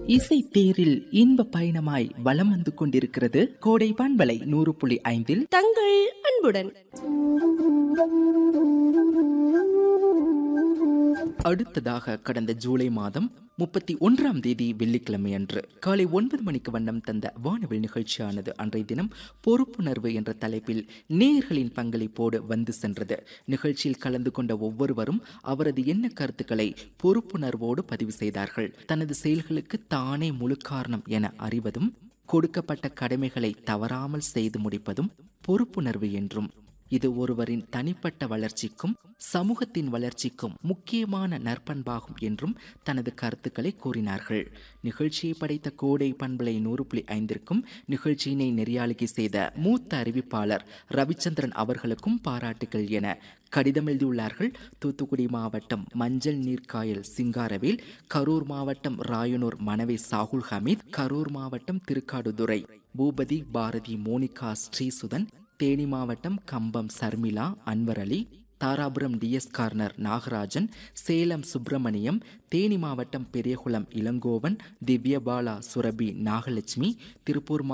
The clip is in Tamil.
இசை தேரில் இன்ப பயணமாய் வலம் வந்து கொண்டிருக்கிறது கோடை பண்பலை நூறு புள்ளி ஐந்தில் தங்கள் அன்புடன் அடுத்ததாக கடந்த ஜூலை மாதம் முப்பத்தி ஒன்றாம் தேதி வெள்ளிக்கிழமை அன்று காலை ஒன்பது மணிக்கு வண்ணம் தந்த வானவில் நிகழ்ச்சியானது அன்றைய தினம் பொறுப்புணர்வு என்ற தலைப்பில் நேயர்களின் பங்களிப்போடு வந்து சென்றது நிகழ்ச்சியில் கலந்து கொண்ட ஒவ்வொருவரும் அவரது எண்ண கருத்துக்களை பொறுப்புணர்வோடு பதிவு செய்தார்கள் தனது செயல்களுக்கு தானே முழு காரணம் என அறிவதும் கொடுக்கப்பட்ட கடமைகளை தவறாமல் செய்து முடிப்பதும் பொறுப்புணர்வு என்றும் இது ஒருவரின் தனிப்பட்ட வளர்ச்சிக்கும் சமூகத்தின் வளர்ச்சிக்கும் முக்கியமான நற்பண்பாகும் என்றும் தனது கருத்துக்களை கூறினார்கள் நிகழ்ச்சியை படைத்த கோடை பண்பலை நூறு புள்ளி ஐந்திற்கும் நிகழ்ச்சியினை நெறியாளுகை செய்த மூத்த அறிவிப்பாளர் ரவிச்சந்திரன் அவர்களுக்கும் பாராட்டுகள் என கடிதம் எழுதியுள்ளார்கள் தூத்துக்குடி மாவட்டம் மஞ்சள் நீர்க்காயல் சிங்காரவேல் கரூர் மாவட்டம் ராயனூர் மனவே சாகுல் ஹமீத் கரூர் மாவட்டம் திருக்காடுதுறை பூபதி பாரதி மோனிகா ஸ்ரீசுதன் தேனி மாவட்டம் கம்பம் சர்மிளா அன்வர் அலி தாராபுரம் டிஎஸ் கார்னர் நாகராஜன் சேலம் சுப்பிரமணியம் தேனி மாவட்டம் பெரியகுளம் இளங்கோவன் திவ்யபாலா சுரபி நாகலட்சுமி திருப்பூர்